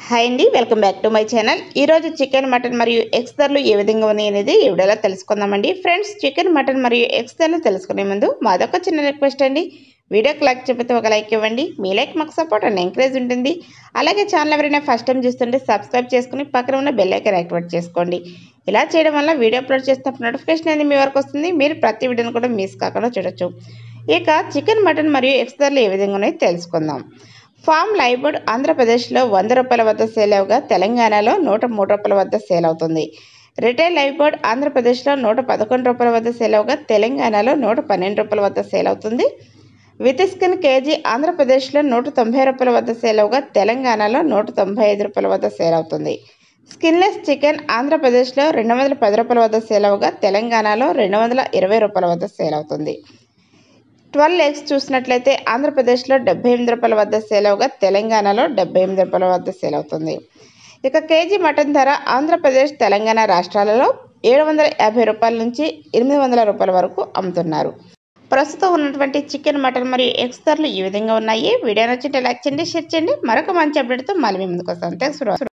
hi అండి welcome back to my channel ఈరోజు chicken mutton మరియు ఎగ్స్ ధరలు ఏ విధంగా ఉన్నాయి అనేది ఈ వీడియోలో తెలుసుకుందామండి ఫ్రెండ్స్ చికెన్ మటన్ మరియు ఎగ్స్ ధరలు తెలుసుకునే ముందు మాదొక చిన్న రిక్వెస్ట్ అండి వీడియోకి లైక్ చెప్పితే ఒక లైక్ ఇవ్వండి మీ లైక్ మాకు సపోర్ట్ అండ్ ఎంకరేజ్ ఉంటుంది అలాగే ఛానల్ ఎవరైనా ఫస్ట్ టైం చూస్తుంటే సబ్స్క్రైబ్ చేసుకుని పక్కన ఉన్న బెల్ ఐకాన్ యాక్టివేట్ చేసుకోండి ఇలా చేయడం వల్ల వీడియో అప్లోడ్ చేసినప్పుడు నోటిఫికేషన్ అనేది మీ వరకు వస్తుంది మీరు ప్రతి వీడియోని కూడా మిస్ కాకుండా చూడొచ్చు ఇక చికెన్ మటన్ మరియు ఎగ్స్ ధరలు ఏ విధంగా ఉన్నాయో తెలుసుకుందాం ఫామ్ లైవ్వుడ్ ఆంధ్రప్రదేశ్లో వంద రూపాయల వద్ద సేల్ అవగా తెలంగాణలో నూట మూడు రూపాయల వద్ద సేల్ అవుతుంది రిటైల్ లైవ్వుడ్ ఆంధ్రప్రదేశ్లో నూట పదకొండు రూపాయల వద్ద సేల్ అవగా తెలంగాణలో నూట పన్నెండు రూపాయల వద్ద సేల్ అవుతుంది విత్ స్కిన్ కేజీ ఆంధ్రప్రదేశ్లో నూట తొంభై రూపాయల వద్ద సేల్ అవగా తెలంగాణలో నూట తొంభై ఐదు రూపాయల వద్ద సేల్ అవుతుంది స్కిన్లెస్ చికెన్ ఆంధ్రప్రదేశ్లో రెండు వందల పది రూపాయల వద్ద సేల్ అవగా తెలంగాణలో రెండు వందల ఇరవై రూపాయల వద్ద సేల్ అవుతుంది ట్వెల్వ్ ఎగ్స్ చూసినట్లయితే ఆంధ్రప్రదేశ్లో డెబ్బై ఎనిమిది రూపాయల వద్ద సేల్ అవగా తెలంగాణలో డెబ్బై ఎనిమిది రూపాయల వద్ద సేల్ అవుతుంది ఇక కేజీ మటన్ ధర ఆంధ్రప్రదేశ్ తెలంగాణ రాష్ట్రాలలో ఏడు వందల యాభై రూపాయల నుంచి ఎనిమిది వందల రూపాయల వరకు అమ్ముతున్నారు ప్రస్తుతం ఉన్నటువంటి చికెన్ మటన్ మరియు ఎగ్స్ ధరలు ఈ విధంగా ఉన్నాయి వీడియో నచ్చితే లైక్ చేయండి షేర్ చేయండి మరొక మంచి అప్డేట్తో మళ్ళీ మీ ముందుకు వస్తాను థ్యాంక్స్ ఫర్